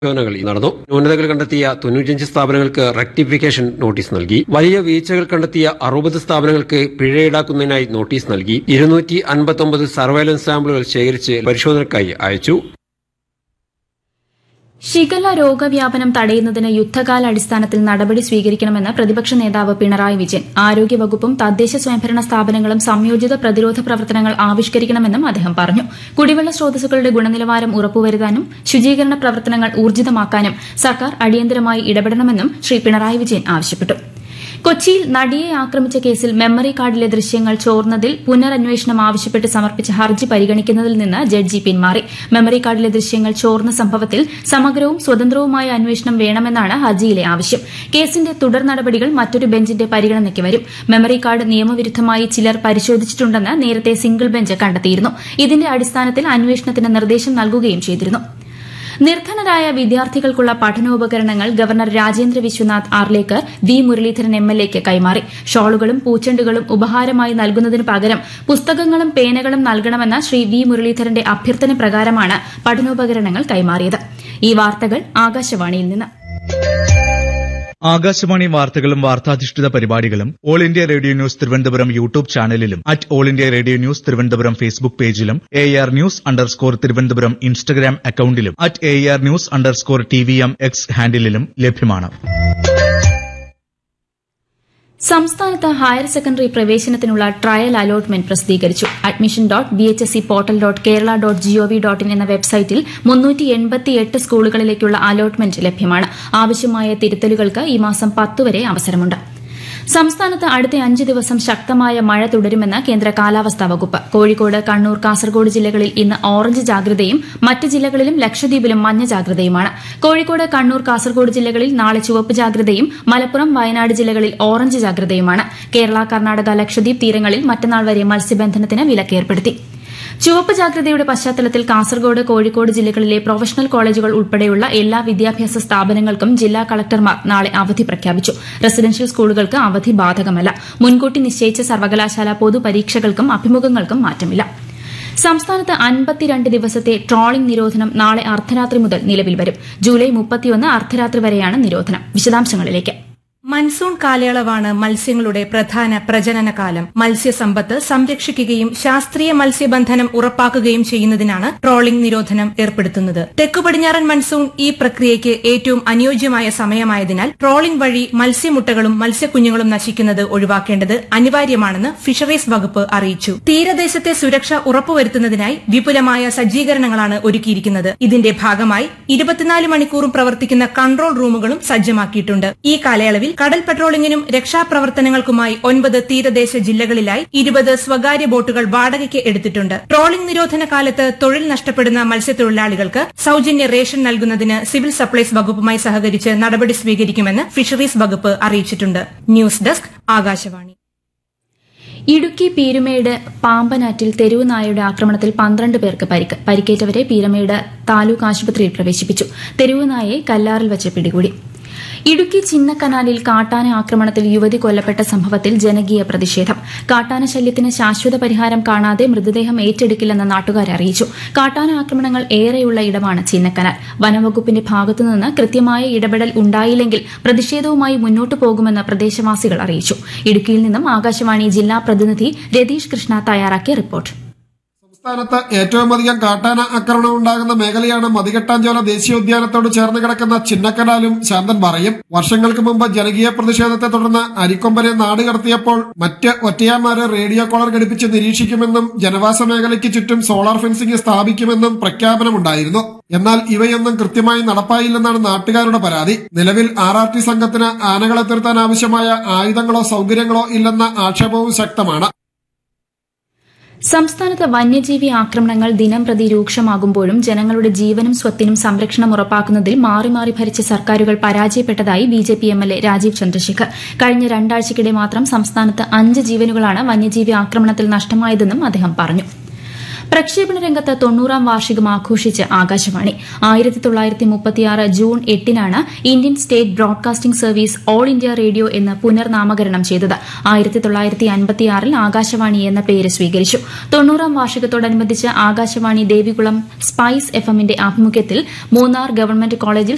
പരിശോധനകൾ നടന്നു ന്യൂനതകൾ കണ്ടെത്തിയ തൊണ്ണൂറ്റിയഞ്ച് സ്ഥാപനങ്ങൾക്ക് റെക്ടിഫിക്കേഷൻ നോട്ടീസ് നൽകി വലിയ വീഴ്ചകൾ കണ്ടെത്തിയ അറുപത് സ്ഥാപനങ്ങൾക്ക് പിഴ ഈടാക്കുന്നതിനായി നോട്ടീസ് നൽകി ഇരുന്നൂറ്റി അൻപത്തൊമ്പത് സർവൈലൻസ് സാമ്പിളുകൾ ശേഖരിച്ച് പരിശോധനയ്ക്കായി അയച്ചു ഷിഗല്ല രോഗവ്യാപനം തടയുന്നതിന് യുദ്ധകാലാടിസ്ഥാനത്തിൽ നടപടി സ്വീകരിക്കണമെന്ന് പ്രതിപക്ഷ നേതാവ് പിണറായി വിജയൻ ആരോഗ്യവകുപ്പും തദ്ദേശ സ്വയംഭരണ സ്ഥാപനങ്ങളും സംയോജിത പ്രതിരോധ പ്രവർത്തനങ്ങൾ ആവിഷ്കരിക്കണമെന്നും അദ്ദേഹം പറഞ്ഞു കുടിവെള്ള സ്രോതസ്സുകളുടെ ഗുണനിലവാരം ഉറപ്പുവരുത്താനും ശുചീകരണ പ്രവർത്തനങ്ങൾ ഊർജിതമാക്കാനും സർക്കാർ അടിയന്തരമായി ഇടപെടണമെന്നും ശ്രീ പിണറായി വിജയൻ ആവശ്യപ്പെട്ടു കൊച്ചിയിൽ നടിയെ ആക്രമിച്ച കേസിൽ മെമ്മറി കാർഡിലെ ദൃശ്യങ്ങൾ ചോർന്നതിൽ പുനരന്വേഷണം ആവശ്യപ്പെട്ട് സമർപ്പിച്ച ഹർജി പരിഗണിക്കുന്നതിൽ നിന്ന് ജഡ്ജി പിന്മാറി മെമ്മറി കാർഡിലെ ദൃശ്യങ്ങൾ ചോർന്ന സംഭവത്തിൽ സമഗ്രവും സ്വതന്ത്രവുമായ അന്വേഷണം വേണമെന്നാണ് ഹർജിയിലെ ആവശ്യം കേസിന്റെ തുടർ നടപടികൾ മറ്റൊരു ബെഞ്ചിന്റെ പരിഗണനയ്ക്ക് വരും മെമ്മറി കാർഡ് നിയമവിരുദ്ധമായി ചിലർ പരിശോധിച്ചിട്ടുണ്ടെന്ന് നേരത്തെ സിംഗിൾ ബെഞ്ച് കണ്ടെത്തിയിരുന്നു ഇതിന്റെ അടിസ്ഥാനത്തിൽ അന്വേഷണത്തിന് നിർദ്ദേശം നൽകുകയും ചെയ്തിരുന്നു നിർധനരായ വിദ്യാർത്ഥികൾക്കുള്ള പഠനോപകരണങ്ങൾ governor Rajendra Vishwanath Arlekar V Muraleedharan M L എക്ക് കൈമാറി ഷോളുകളും പൂച്ചെണ്ടുകളും ഉപഹാരമായി നൽകുന്നതിനു പകരം പുസ്തകങ്ങളും പേനകളും നൽകണമെന്ന ശ്രീ വി മുരളീധരന്റെ അഭ്യർത്ഥന പ്രകാരമാണ് പഠനോപകരണങ്ങൾ കൈമാറിയത് ഈ വാർത്തകൾ ആകാശവാണിയിൽ നിന്ന് ആകാശവാണി വാർത്തകളും വാർത്താധിഷ്ഠിത പരിപാടികളും all India radio news Thiruvananthapuram YouTube ചാനലിലും at all India radio news Thiruvananthapuram Facebook പേജിലും A R news underscore Thiruvananthapuram Instagram അക്കൌണ്ടിലും at A R news underscore T V M X ഹാൻഡിലും ലഭ്യമാണ് സംസ്ഥാനത്ത് ഹയർ സെക്കൻഡറി പ്രവേശനത്തിനുള്ള ട്രയൽ അലോട്ട്മെന്റ് പ്രസിദ്ധീകരിച്ചു admission dot B H S C portal dot Kerala dot gov dot in എന്ന വെബ്സൈറ്റിൽ മുന്നൂറ്റി എൺപത്തിയെട്ട് സ്കൂളുകളിലേക്കുള്ള അലോട്ട്മെന്റ് ലഭ്യമാണ് ആവശ്യമായ തിരുത്തലുകൾക്ക് ഈ മാസം പത്ത് വരെ അവസരമുണ്ട് സംസ്ഥാനത്ത് അടുത്ത അഞ്ച് ദിവസം ശക്തമായ മഴ തുടരുമെന്ന് കേന്ദ്ര കാലാവസ്ഥാ വകുപ്പ് കോഴിക്കോട് കണ്ണൂർ കാസർഗോഡ് ജില്ലകളിൽ ഇന്ന് ഓറഞ്ച് ജാഗ്രതയും മറ്റ് ജില്ലകളിലും ലക്ഷദ്വീപിലും മഞ്ഞ ജാഗ്രതയുമാണ് കോഴിക്കോട് കണ്ണൂർ കാസർഗോഡ് ജില്ലകളിൽ നാളെ ചുവപ്പ് ജാഗ്രതയും മലപ്പുറം വയനാട് ജില്ലകളിൽ ഓറഞ്ച് ജാഗ്രതയുമാണ് കേരള കർണാടക ലക്ഷദ്വീപ് തീരങ്ങളിൽ മറ്റന്നാൾ വരെ മത്സ്യബന്ധനത്തിന് വിലക്കേർപ്പെടുത്തി ചുവപ്പ് ജാഗ്രതയുടെ പശ്ചാത്തലത്തിൽ കാസർഗോഡ് കോഴിക്കോട് ജില്ലകളിലെ പ്രൊഫഷണൽ കോളേജുകൾ ഉൾപ്പെടെയുള്ള എല്ലാ വിദ്യാഭ്യാസ സ്ഥാപനങ്ങൾക്കും ജില്ലാ കളക്ടർമാർ നാളെ അവധി പ്രഖ്യാപിച്ചു റെസിഡൻഷ്യൽ സ്കൂളുകൾക്ക് അവധി ബാധകമല്ല മുൻകൂട്ടി നിശ്ചയിച്ച സർവകലാശാല പൊതുപരീക്ഷകൾക്കും അഭിമുഖങ്ങൾക്കും മാറ്റമില്ല സംസ്ഥാനത്ത് അൻപത്തിരണ്ട് ദിവസത്തെ ട്രോളിംഗ് നിരോധനം നാളെ അർദ്ധരാത്രി മുതൽ നിലവിൽ വരും ജൂലൈ മുപ്പത്തിയൊന്ന് അർദ്ധരാത്രി വരെയാണ് നിരോധനം വിശദാംശങ്ങളിലേക്ക് മൺസൂൺ കാലയളവാണ് മത്സ്യങ്ങളുടെ പ്രധാന പ്രജനന കാലം മത്സ്യസമ്പത്ത് സംരക്ഷിക്കുകയും ശാസ്ത്രീയ മത്സ്യബന്ധനം ഉറപ്പാക്കുകയും ചെയ്യുന്നതിനാണ് ട്രോളിംഗ് നിരോധനം ഏർപ്പെടുത്തുന്നത് തെക്കു പടിഞ്ഞാറൻ മൺസൂൺ ഈ പ്രക്രിയയ്ക്ക് ഏറ്റവും അനുയോജ്യമായ സമയമായതിനാൽ ട്രോളിംഗ് വഴി മത്സ്യമുട്ടകളും മത്സ്യക്കുഞ്ഞുങ്ങളും നശിക്കുന്നത് ഒഴിവാക്കേണ്ടത് അനിവാര്യമാണെന്ന് ഫിഷറീസ് വകുപ്പ് അറിയിച്ചു തീരദേശത്തെ സുരക്ഷ ഉറപ്പുവരുത്തുന്നതിനായി വിപുലമായ സജ്ജീകരണങ്ങളാണ് ഒരുക്കിയിരിക്കുന്നത് ഇതിന്റെ ഭാഗമായി ഇരുപത്തിനാല് മണിക്കൂറും പ്രവർത്തിക്കുന്ന കൺട്രോൾ റൂമുകളും സജ്ജമാക്കിയിട്ടുണ്ട് ഈ കാലയളവിൽ കടൽ പട്രോളിംഗിനും രക്ഷാപ്രവർത്തനങ്ങൾക്കുമായി ഒൻപത് തീരദേശ ജില്ലകളിലായി ഇരുപത് സ്വകാര്യ ബോട്ടുകൾ വാടകയ്ക്ക് എടുത്തിട്ടുണ്ട് ട്രോളിംഗ് നിരോധന കാലത്ത് തൊഴിൽ നഷ്ടപ്പെടുന്ന മത്സ്യത്തൊഴിലാളികൾക്ക് സൌജന്യ റേഷൻ നൽകുന്നതിന് സിവിൽ സപ്ലൈസ് വകുപ്പുമായി സഹകരിച്ച് നടപടി സ്വീകരിക്കുമെന്ന് ഫിഷറീസ് വകുപ്പ് അറിയിച്ചിട്ടുണ്ട് ന്യൂസ് ഡെസ്ക് ആകാശവാണി ഇടുക്കി പീരുമേട് പാമ്പനാറ്റിൽ തെരുവ് നായയുടെ ആക്രമണത്തിൽ പന്ത്രണ്ട് പേർക്ക് പരിക്ക് പരിക്കേറ്റവരെ പീരുമേട് താലൂക്ക് ആശുപത്രിയിൽ പ്രവേശിപ്പിച്ചു തെരുവ് നായയെ കല്ലാറിൽ വെച്ച് പിടികൂടി ഇടുക്കി ചിന്നക്കനാലിൽ കാട്ടാന ആക്രമണത്തിൽ യുവതി കൊല്ലപ്പെട്ട സംഭവത്തിൽ ജനകീയ പ്രതിഷേധം കാട്ടാന ശല്യത്തിന് ശാശ്വത പരിഹാരം കാണാതെ മൃതദേഹം ഏറ്റെടുക്കില്ലെന്ന് നാട്ടുകാരെ അറിയിച്ചു കാട്ടാന ആക്രമണങ്ങൾ ഏറെയുള്ള ഇടമാണ് ചിന്നക്കനാൽ വനംവകുപ്പിന്റെ ഭാഗത്തുനിന്ന് കൃത്യമായ ഇടപെടൽ ഉണ്ടായില്ലെങ്കിൽ പ്രതിഷേധവുമായി മുന്നോട്ടു പോകുമെന്ന് പ്രദേശവാസികൾ അറിയിച്ചു ഇടുക്കിയിൽ നിന്നും ആകാശവാണി ജില്ലാ പ്രതിനിധി രതീഷ് കൃഷ്ണ തയ്യാറാക്കിയ റിപ്പോർട്ട് സംസ്ഥാനത്ത് ഏറ്റവും അധികം കാട്ടാന ആക്രമണം ഉണ്ടാകുന്ന മേഖലയാണ് മതികെട്ടാഞ്ചോല ദേശീയോദ്യാനത്തോട് ചേർന്ന് കിടക്കുന്ന ചിന്നക്കനാലും ശാന്തൻപാറയും വർഷങ്ങൾക്ക് മുമ്പ് ജനകീയ പ്രതിഷേധത്തെ തുടർന്ന് അരിക്കൊമ്പനെ നാട് കടത്തിയപ്പോൾ മറ്റ് ഒറ്റയാന്മാരെ റേഡിയോ കോളർ ഘടിപ്പിച്ച് നിരീക്ഷിക്കുമെന്നും ജനവാസ മേഖലയ്ക്ക് ചുറ്റും സോളാർ ഫെൻസിംഗ് സ്ഥാപിക്കുമെന്നും പ്രഖ്യാപനമുണ്ടായിരുന്നു എന്നാൽ ഇവയൊന്നും കൃത്യമായി നടപ്പായില്ലെന്നാണ് നാട്ടുകാരുടെ പരാതി നിലവിൽ ആർ ആർ ടി സംഘത്തിന് ആനകളെ തീർത്താൻ ആവശ്യമായ ആയുധങ്ങളോ സൗകര്യങ്ങളോ ഇല്ലെന്ന ആക്ഷേപവും ശക്തമാണ് സംസ്ഥാനത്ത് വന്യജീവി ആക്രമണങ്ങൾ ദിനം പ്രതി രൂക്ഷമാകുമ്പോഴും ജനങ്ങളുടെ ജീവനും സ്വത്തിനും സംരക്ഷണം ഉറപ്പാക്കുന്നതിൽ മാറി മാറി ഭരിച്ച സർക്കാരുകൾ പരാജയപ്പെട്ടതായി B J P M L A Rajeev Chandrasekhar കഴിഞ്ഞ രണ്ടാഴ്ചയ്ക്കിടെ മാത്രം സംസ്ഥാനത്ത് അഞ്ച് ജീവനുകളാണ് വന്യജീവി ആക്രമണത്തിൽ നഷ്ടമായതെന്നും അദ്ദേഹം പറഞ്ഞു പ്രക്ഷേപണ രംഗത്ത് തൊണ്ണൂറാം വാർഷികം ആഘോഷിച്ച് ആകാശവാണി ആയിരത്തി തൊള്ളായിരത്തി മുപ്പത്തിയാറ് ജൂൺ എട്ടിനാണ് Indian state broadcasting service all India radio എന്ന് പുനർനാമകരണം ചെയ്തത് ആയിരത്തി തൊള്ളായിരത്തി അൻപത്തിയാറിൽ ആകാശവാണി എന്ന പേര് സ്വീകരിച്ചു തൊണ്ണൂറാം വാർഷികത്തോടനുബന്ധിച്ച് ആകാശവാണി ദേവികുളം സ്പൈസ് എഫ് എമ്മിന്റെ ആഭിമുഖ്യത്തിൽ മൂന്നാർ ഗവൺമെന്റ് കോളേജിൽ